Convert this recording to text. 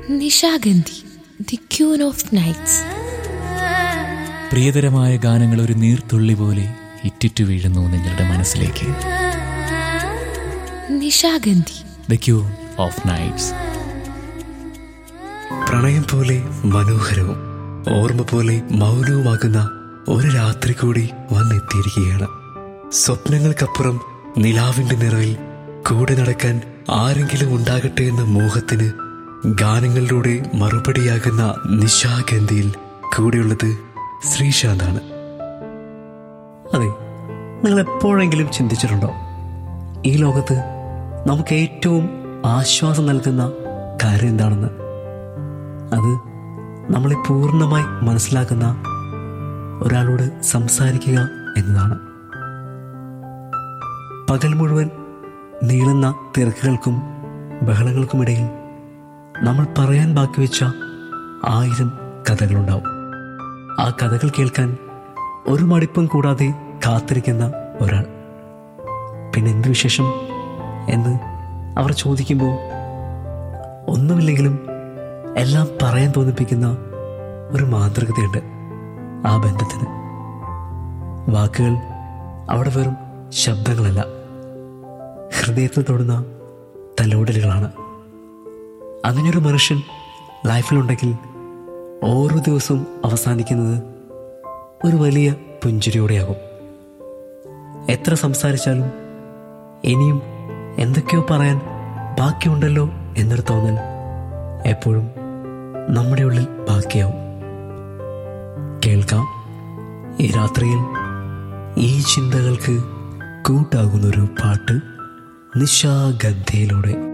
Nishagandhi the queen of nights പ്രിയതരമായ ഗാനങ്ങൾ ഒരു നീർത്തുള്ളി പോലെ ഇറ്റിറ്റു വീഴുന്നു നിങ്ങളുടെ മനസ്സിലേക്ക് Nishagandhi the queen of nights പ്രണയം പോലെ മനോഹരവും ഓർമ്മ പോലെ മൗനവുമാകുന്ന ഒരു രാത്രി കൂടി വന്നെത്തിയിരിക്കുകയാണ് സ്വപ്നങ്ങൾക്കപ്പുറം നിലാവിന്റെ നിറവിൽ കൂടെ നടക്കാൻ ആരെങ്കിലും ഉണ്ടാകട്ടെ എന്ന മോഹത്തിന് ഗാനങ്ങളിലൂടെ മറുപടിയാകുന്ന നിശാഗന്ധിയിൽ കൂടെയുള്ളത് ശ്രീശാന്താണ് അതെ നിങ്ങൾ എപ്പോഴെങ്കിലും ചിന്തിച്ചിട്ടുണ്ടോ ഈ ലോകത്ത് നമുക്ക് ഏറ്റവും ആശ്വാസം നൽകുന്ന കാര്യം എന്താണെന്ന് അത് നമ്മളെ പൂർണ്ണമായി മനസ്സിലാക്കുന്ന ഒരാളോട് സംസാരിക്കുക എന്നതാണ് പകൽ മുഴുവൻ നീളുന്ന തിരക്കുകൾക്കും ബഹളങ്ങൾക്കുമിടയിൽ നമ്മൾ പറയാൻ ബാക്കി വെച്ച ആയിരം കഥകളുണ്ടാവും ആ കഥകൾ കേൾക്കാൻ ഒരു മടിപ്പും കൂടാതെ കാത്തിരിക്കുന്ന ഒരാൾ പിന്നെ എന്ത് വിശേഷം എന്ന് അവർ ചോദിക്കുമ്പോൾ ഒന്നുമില്ലെങ്കിലും എല്ലാം പറയാൻ തോന്നിപ്പിക്കുന്ന ഒരു മാന്ത്രികതയുണ്ട് ആ ബന്ധത്തിന് വാക്കുകൾ അവിടെ വെറും ശബ്ദങ്ങളല്ല ഹൃദയത്തിൽ തൊടുന്ന തലോടലുകളാണ് അങ്ങനെയൊരു മനുഷ്യൻ ലൈഫിലുണ്ടെങ്കിൽ ഓരോ ദിവസവും അവസാനിക്കുന്നത് ഒരു വലിയ പുഞ്ചിരിയോടെയാകും എത്ര സംസാരിച്ചാലും ഇനിയും എന്തൊക്കെയോ പറയാൻ ബാക്കിയുണ്ടല്ലോ എന്നൊരു തോന്നൽ എപ്പോഴും നമ്മുടെ ഉള്ളിൽ ബാക്കിയാവും കേൾക്കാം ഈ രാത്രിയിൽ ഈ ചിന്തകൾക്ക് കൂട്ടാകുന്നൊരു പാട്ട് നിശാഗന്ധിയിലൂടെ